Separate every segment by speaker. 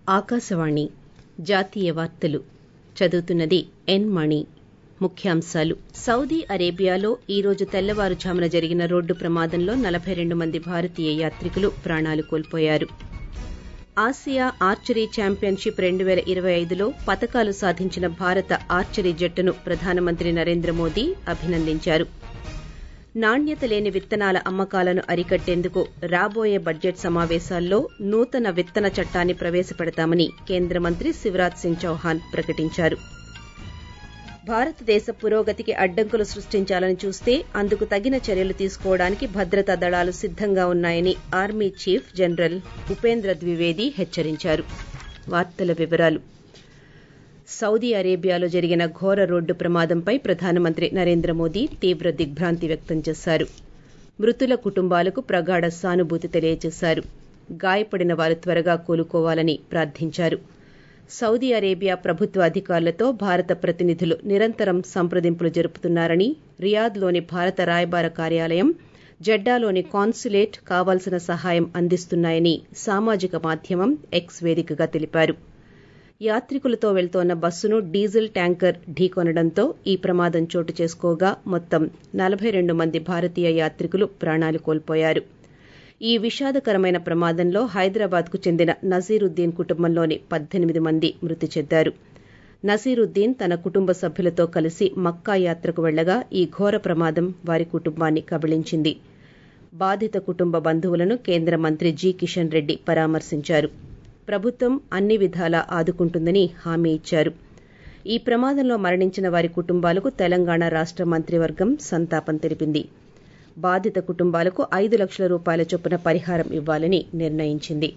Speaker 1: ఆకాశవాణి జాతీయ వార్తలు చదువుతున్నది ఎన్ మణి ముఖ్యాంశాలు సౌదీ అరేబియాలో ఈ రోజు తెల్లవారుఝామున జరిగిన రోడ్డు ప్రమాదంలో నలభై రెండు మంది భారతీయ యాత్రికులు ప్రాణాలు కోల్పోయారు ఆసియా ఆర్చరీ ఛాంపియన్షిప్ రెండు పేల ఇరవై ఐదులో పతకాలు సాధించిన భారత ఆర్చరీ జట్టును ప్రధానమంత్రి నరేంద్ర మోదీ అభినందించారు నాణ్యత లేని విత్తనాల అమ్మకాలను అరికట్టేందుకు రాబోయే బడ్జెట్ సమావేశాల్లో నూతన విత్తన చట్టాన్ని ప్రవేశపెడతామని కేంద్ర మంత్రి శివరాజ్ సింగ్ చౌహాన్ ప్రకటించారు భారతదేశ పురోగతికి అడ్డంకులు సృష్టించాలని చూస్తే అందుకు తగిన చర్యలు తీసుకోవడానికి భద్రతా దళాలు సిద్దంగా ఉన్నాయని army chief general Upendra Dwivedi హెచ్చరించారు వార్తల వివరాలు సౌదీ అరేబియాలో జరిగిన ఘోర రోడ్డు ప్రమాదంపై ప్రధానమంత్రి నరేంద్ర మోదీ తీవ్ర దిగ్భ్రాంతి వ్యక్తం చేశారు మృతుల కుటుంబాలకు ప్రగాఢ సానుభూతి తెలియజేశారు గాయపడిన వారు త్వరగా కోలుకోవాలని ప్రార్థించారు సౌదీ అరేబియా ప్రభుత్వ అధికారులతో భారత ప్రతినిధులు నిరంతరం సంప్రదింపులు జరుపుతున్నారని రియాద్లోని భారత రాయబార కార్యాలయం జెడ్డాలోని కాన్సులేట్ కావాల్సిన సహాయం అందిస్తున్నాయని సామాజిక మాధ్యమం ఎక్స్ వేదికగా తెలిపారు యాత్రికులతో వెళ్తోన్న బస్సును డీజిల్ ట్యాంకర్ ఢీకొనడంతో ఈ ప్రమాదం చోటు చేసుకోగా మొత్తం నలభై రెండు మంది భారతీయ యాత్రికులు ప్రాణాలు కోల్పోయారు ఈ విషాదకరమైన ప్రమాదంలో హైదరాబాద్కు చెందిన నజీరుద్దీన్ కుటుంబంలోని పద్దెనిమిది మంది మృతి చెందారు నసీరుద్దీన్ తన కుటుంబ సభ్యులతో కలిసి మక్కా యాత్రకు వెళ్లగా ఈ ఘోర ప్రమాదం వారి కుటుంబాన్ని కబళించింది బాధిత కుటుంబ బంధువులను కేంద్ర మంత్రి జి కిషన్ రెడ్డి పరామర్శించారు ప్రభుత్వం అన్ని విధాలా ఆదుకుంటుందని హామీ ఇచ్చారు ఈ ప్రమాదంలో మరణించిన వారి కుటుంబాలకు తెలంగాణ రాష్ట మంత్రివర్గం సంతాపం తెలిపింది బాధిత కుటుంబాలకు ఐదు లక్షల రూపాయల చొప్పున పరిహారం ఇవ్వాలని నిర్ణయించింది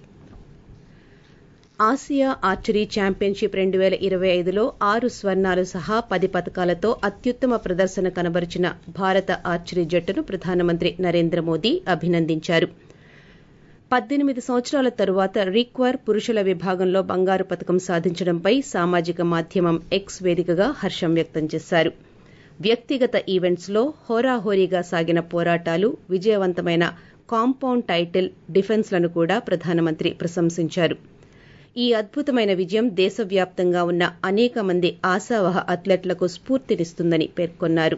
Speaker 1: ఆసియా ఆర్చరీ ఛాంపియన్షిప్ రెండు పేల ఇరవై ఐదులో ఆరు స్వర్ణాలు సహా పది పథకాలతో అత్యుత్తమ ప్రదర్శన కనబరిచిన భారత ఆర్చరీ జట్టును ప్రధానమంత్రి నరేంద్ర మోదీ అభినందించారు పద్దెనిమిది సంవత్సరాల తరువాత రిక్వర్ పురుషుల విభాగంలో బంగారు పథకం సాధించడంపై సామాజిక మాధ్యమం ఎక్స్ వేదికగా హర్షం వ్యక్తం చేశారు వ్యక్తిగత ఈవెంట్స్ లో హోరాహోరీగా సాగిన పోరాటాలు విజయవంతమైన కాంపౌండ్ టైటిల్ డిఫెన్స్లను కూడా ప్రధానమంత్రి ప్రశంసించారు ఈ అద్భుతమైన విజయం దేశవ్యాప్తంగా ఉన్న అనేక మంది ఆశావహ అథ్లెట్లకు స్ఫూర్తినిస్తుందని పేర్కొన్నారు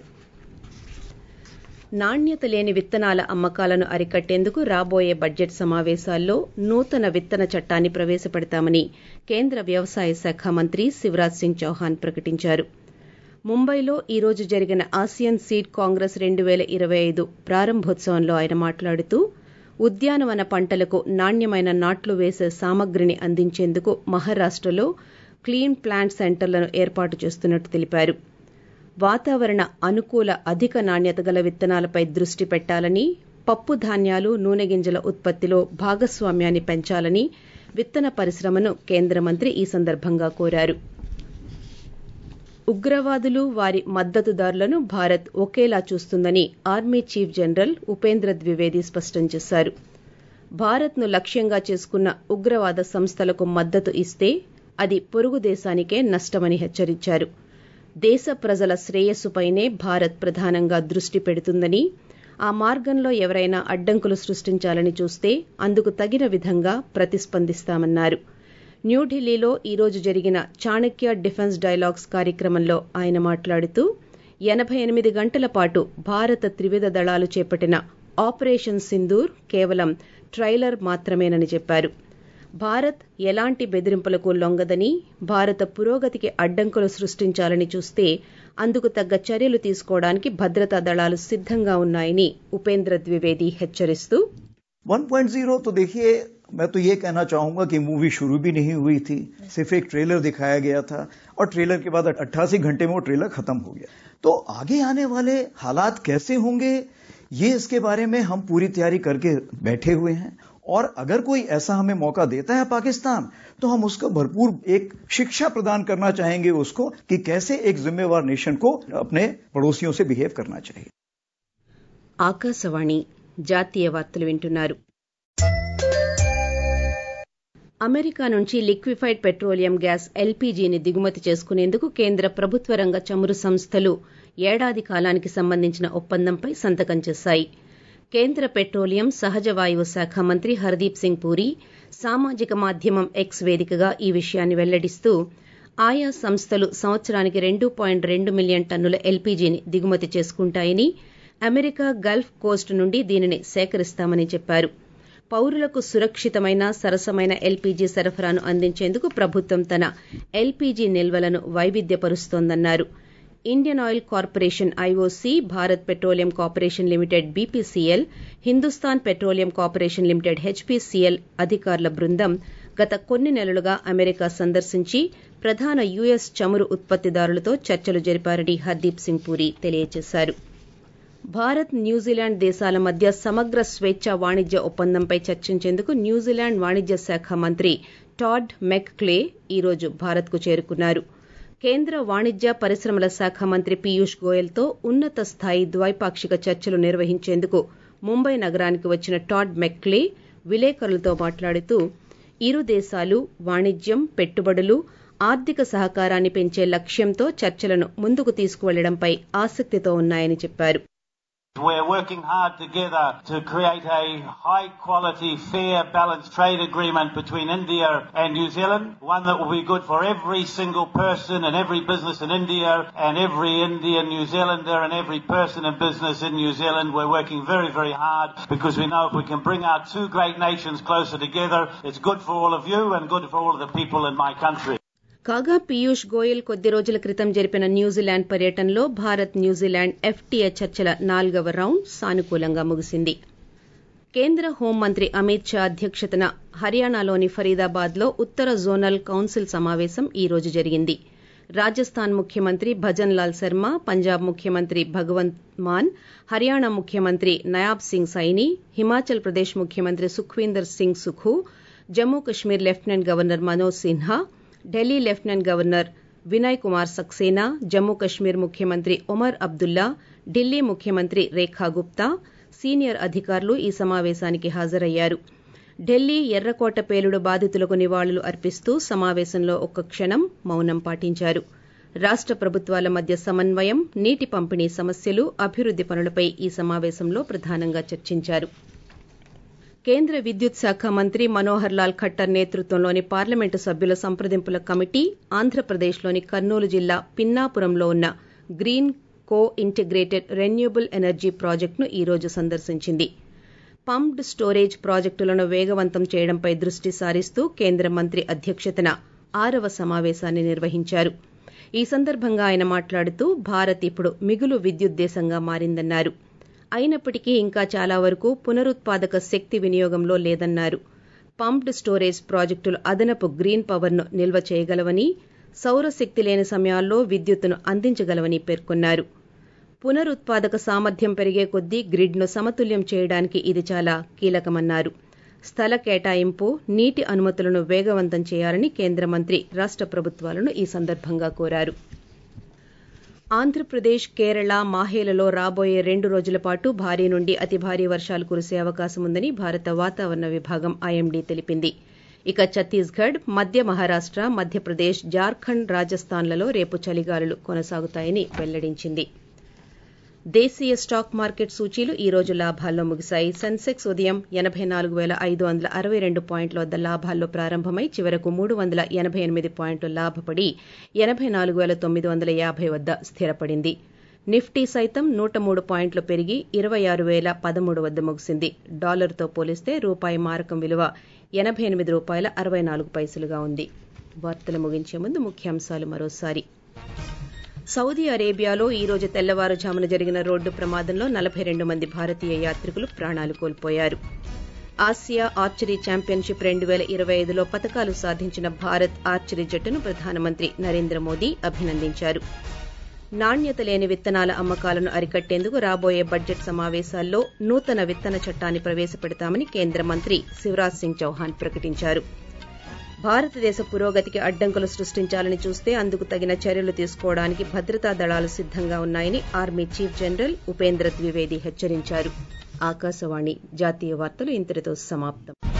Speaker 1: నాణ్యత లేని విత్తనాల అమ్మకాలను అరికట్టేందుకు రాబోయే బడ్జెట్ సమావేశాల్లో నూతన విత్తన చట్టాన్ని ప్రవేశపెడతామని కేంద్ర వ్యవసాయ శాఖ మంత్రి శివరాజ్ సింగ్ చౌహాన్ ప్రకటించారు ముంబైలో ఈ రోజు జరిగిన ఆసియన్ సీడ్ కాంగ్రెస్ రెండు పేల ఇరవై ఐదు ప్రారంభోత్సవంలో ఆయన మాట్లాడుతూ ఉద్యానవన పంటలకు నాణ్యమైన నాట్లు వేసే సామగ్రిని అందించేందుకు మహారాష్టలో క్లీన్ ప్లాంట్ సెంటర్లను ఏర్పాటు చేస్తున్నట్టు తెలిపారు వాతావరణ అనుకూల అధిక నాణ్యత గల విత్తనాలపై దృష్టి పెట్టాలని పప్పు ధాన్యాలు నూనె గింజల ఉత్పత్తిలో భాగస్వామ్యాన్ని పెంచాలని విత్తన పరిశ్రమను కేంద్ర మంత్రి ఈ సందర్భంగా కోరారు ఉగ్రవాదులు వారి మద్దతుదారులను భారత్ ఒకేలా చూస్తుందని army chief general Upendra Dwivedi స్పష్టం చేశారు భారత్ను లక్ష్యంగా చేసుకున్న ఉగ్రవాద సంస్థలకు మద్దతు ఇస్తే అది పొరుగు దేశానికే నష్టమని హెచ్చరించారు దేశ ప్రజల శ్రేయస్సుపైనే భారత్ ప్రధానంగా దృష్టి పెడుతుందని ఆ మార్గంలో ఎవరైనా అడ్డంకులు సృష్టించాలని చూస్తే అందుకు తగిన విధంగా ప్రతిస్పందిస్తామన్నారు న్యూఢిల్లీలో ఈ రోజు జరిగిన చాణక్య డిఫెన్స్ డైలాగ్స్ కార్యక్రమంలో ఆయన మాట్లాడుతూ ఎనబై ఎనిమిది గంటల పాటు భారత త్రివిధ దళాలు చేపట్టిన ఆపరేషన్ సింధూర్ కేవలం ట్రైలర్ మాత్రమేనని చెప్పారు భారత్ ఎలాంటి బెదిరింపులకు లొంగదని భారత పురోగతికి అడ్డంకులు సృష్టించాలని చూస్తే అందుకు తగ్గ చర్యలు తీసుకోవడానికి భద్రతా దళాలు సిద్దంగా ఉన్నాయని ఉపేంద్ర ద్వివేది హెచ్చరిస్తూ
Speaker 2: 1.0 तो देखिए मैं तो ये कहना चाहूंगा कि मूवी शुरू भी नहीं हुई थी सिर्फ एक ट्रेलर दिखाया गया था और ट्रेलर के बाद अट्ठासी घंटे में वो ट्रेलर खत्म हो गया तो आगे आने वाले हालात कैसे होंगे ये इसके बारे में हम पूरी तैयारी करके बैठे हुए हैं और अगर कोई ऐसा हमें मौका देता है पाकिस्तान तो हम उसको भरपूर एक शिक्षा प्रदान करना चाहेंगे उसको कि कैसे एक जिम्मेवार नेशन को अपने पड़ोसियों से बिहेव करना चाहिए
Speaker 1: ఆకాశవాణి జాతీయ వార్తలు వింటున్నారు అమెరికా నుంచి లిక్విఫైడ్ పెట్రోలియం గ్యాస్ ఎల్పీజీని దిగుమతి చేసుకునేందుకు కేంద్ర ప్రభుత్వ రంగ చమురు సంస్థలు ఏడాది కాలానికి సంబంధించిన ఒప్పందంపై సంతకం చేశాయి కేంద్ర పెట్రోలియం సహజ వాయువు శాఖ మంత్రి హర్దీప్ సింగ్ పూరి సామాజిక మాధ్యమం ఎక్స్ వేదికగా ఈ విషయాన్ని వెల్లడిస్తూ ఆయా సంస్థలు సంవత్సరానికి రెండు పాయింట్ రెండు మిలియన్ టన్నుల ఎల్పీజీని దిగుమతి చేసుకుంటాయని అమెరికా గల్ఫ్ కోస్ట్ నుండి దీనిని సేకరిస్తామని చెప్పారు పౌరులకు సురక్షితమైన సరసమైన ఎల్పీజీ సరఫరాను అందించేందుకు ప్రభుత్వం తన ఎల్పీజీ నిల్వలను వైవిధ్యపరుస్తోందన్నారు Indian oil corporation IOC Bharat petroleum corporation limited BPCL Hindustan petroleum corporation limited HPCL అధికారుల బృందం గత కొన్ని నెలలుగా అమెరికా సందర్శించి ప్రధాన యుఎస్ చమురు ఉత్పత్తిదారులతో చర్చలు జరిపారని హర్దీప్ సింగ్ పూరి తెలియజేశారు భారత్ న్యూజిలాండ్ దేశాల మధ్య సమగ్ర స్వేచ్ఛ వాణిజ్య ఒప్పందంపై చర్చించేందుకు న్యూజిలాండ్ వాణిజ్య శాఖ మంత్రి టాడ్ మెక్ క్లే ఈరోజు భారత్కు చేరుకున్నారు కేంద్ర వాణిజ్య పరిశ్రమల శాఖ మంత్రి పీయూష్ గోయల్తో ఉన్నత స్థాయి ద్వైపాక్షిక చర్చలు నిర్వహించేందుకు ముంబై నగరానికి వచ్చిన టాడ్ మెక్లే విలేకరులతో మాట్లాడుతూ ఇరు దేశాలు వాణిజ్యం పెట్టుబడులు ఆర్థిక సహకారాన్ని పెంచే లక్ష్యంతో చర్చలను ముందుకు తీసుకువెళ్లడంపై ఆసక్తితో ఉన్నాయని చెప్పారు
Speaker 3: We're working hard together to create a high quality, fair, balanced trade agreement between India and New Zealand, one that will be good for every single person and every business in India and every Indian New Zealander and every person and business in New Zealand. We're working very, very hard because we know if we can bring our two great nations closer together, it's good for all of you and good for all of the people in my country.
Speaker 1: కాగా పీయూష్ గోయల్ కొద్ది రోజుల క్రితం జరిపిన New Zealand పర్యటనలో Bharat New Zealand FTA చర్చల నాలుగవ round సానుకూలంగా ముగిసింది కేంద్ర హోంమంత్రి అమిత్ షా అధ్యక్షతన హర్యానాలోని ఫరీదాబాద్ లో ఉత్తర జోనల్ కౌన్సిల్ సమావేశం ఈ రోజు జరిగింది రాజస్థాన్ ముఖ్యమంత్రి భజన్ లాల్ శర్మ పంజాబ్ ముఖ్యమంత్రి భగవంత్ మాన్ హర్యానా ముఖ్యమంత్రి నయాబ్ సింగ్ సైని హిమాచల్ ప్రదేశ్ ముఖ్యమంత్రి Sukhvinder Singh Sukhu Jammu Kashmir lieutenant governor Manoj Sinha Delhi lieutenant governor Vinay Kumar Saxena Jammu Kashmir ముఖ్యమంత్రి ఒమర్ అబ్దుల్లా ఢిల్లీ ముఖ్యమంత్రి రేఖా గుప్తా సీనియర్ అధికారులు ఈ సమావేశానికి హాజరయ్యారు ఢిల్లీ ఎర్రకోట పేలుడు బాధితులకు నివాళులు అర్పిస్తూ సమావేశంలో ఒక్క క్షణం మౌనం పాటించారు రాష్ట ప్రభుత్వాల మధ్య సమన్వయం నీటి పంపిణీ సమస్యలు అభివృద్ది పనులపై ఈ సమావేశంలో ప్రధానంగా చర్చించారు కేంద్ర విద్యుత్ శాఖ మంత్రి మనోహర్ లాల్ ఖట్టర్ నేతృత్వంలోని పార్లమెంటు సభ్యుల సంప్రదింపుల కమిటీ ఆంధ్రప్రదేశ్లోని కర్నూలు జిల్లా పిన్నాపురంలో ఉన్న green co integrated renewable energy ప్రాజెక్టును ఈ రోజు సందర్శించింది పంప్డ్ స్టోరేజ్ ప్రాజెక్టులను వేగవంతం చేయడంపై దృష్టి సారిస్తూ కేంద్ర మంత్రి అధ్యక్షతన ఆరవ సమావేశాన్ని నిర్వహించారు ఈ సందర్భంగా ఆయన మాట్లాడుతూ భారత్ ఇప్పుడు మిగులు విద్యుత్ దేశంగా మారిందన్నారు అయినప్పటికీ ఇంకా చాలా వరకు పునరుత్పాదక శక్తి వినియోగంలో లేదన్నారు పంప్డ్ స్టోరేజ్ ప్రాజెక్టులు అదనపు గ్రీన్ పవర్ను నిల్వ చేయగలవని సౌరశక్తి లేని సమయాల్లో విద్యుత్తును అందించగలవని పేర్కొన్నారు పునరుత్పాదక సామర్థ్యం పెరిగే కొద్దీ గ్రిడ్ను సమతుల్యం చేయడానికి ఇది చాలా కీలకమన్నారు స్థల కేటాయింపు నీటి అనుమతులను వేగవంతం చేయాలని కేంద్ర మంత్రి రాష్ట ప్రభుత్వాలను ఈ సందర్భంగా కోరారు ఆంధ్రప్రదేశ్ కేరళ మాహేలలో రాబోయే రెండు రోజుల పాటు భారీ నుండి అతి భారీ వర్షాలు కురిసే అవకాశం ఉందని భారత వాతావరణ విభాగం ఐఎండీ తెలిపింది ఇక ఛత్తీస్గఢ్ మధ్య మహారాష్ట మధ్యప్రదేశ్ జార్ఖండ్ రాజస్థాన్లలో రేపు చలిగాలులు కొనసాగుతాయని వెల్లడించింది దేశీయ స్టాక్ మార్కెట్ సూచీలు ఈ రోజు లాభాల్లో ముగిశాయి సెన్సెక్స్ ఉదయం ఎనబై నాలుగు పేల ఐదు వందల అరవై రెండు పాయింట్ల వద్ద లాభాల్లో ప్రారంభమై చివరకు మూడు వందల ఎనబై ఎనిమిది పాయింట్లు లాభపడి ఎనబై నాలుగు పేల తొమ్మిది వందల యాభై వద్ద స్థిరపడింది నిఫ్టీ సైతం నూట మూడు పాయింట్లు పెరిగి ఇరవై ఆరు పేల పదమూడు వద్ద ముగిసింది డాలర్తో పోలిస్తే రూపాయి మారకం విలువ ఎనబై ఎనిమిది రూపాయల అరవై నాలుగు పైసలుగా ఉంది వార్తలు ముగించే ముందు ముఖ్యాంశాలు మరోసారి సౌదీ అరేబియాలో ఈ రోజు తెల్లవారుజామున జరిగిన రోడ్డు ప్రమాదంలో నలభై రెండు మంది భారతీయ యాత్రికులు ప్రాణాలు కోల్పోయారు ఆసియా ఆర్చరీ ఛాంపియన్షిప్ రెండు పేల ఇరవై ఐదులో పతకాలు సాధించిన భారత్ ఆర్చరీ జట్టును ప్రధానమంత్రి నరేంద్ర మోదీ అభినందించారు నాణ్యత లేని విత్తనాల అమ్మకాలను అరికట్టేందుకు రాబోయే బడ్జెట్ సమావేశాల్లో నూతన విత్తన చట్టాన్ని ప్రవేశపెడతామని కేంద్ర మంత్రి శివరాజ్ సింగ్ చౌహాన్ ప్రకటించారు భారతదేశ పురోగతికి అడ్డంకులు సృష్టించాలని చూస్తే అందుకు తగిన చర్యలు తీసుకోవడానికి భద్రతా దళాలు సిద్దంగా ఉన్నాయని army chief general Upendra Dwivedi హెచ్చరించారు ఆకాశవాణి జాతీయ వార్తలు ఇంతటితో సమాప్తం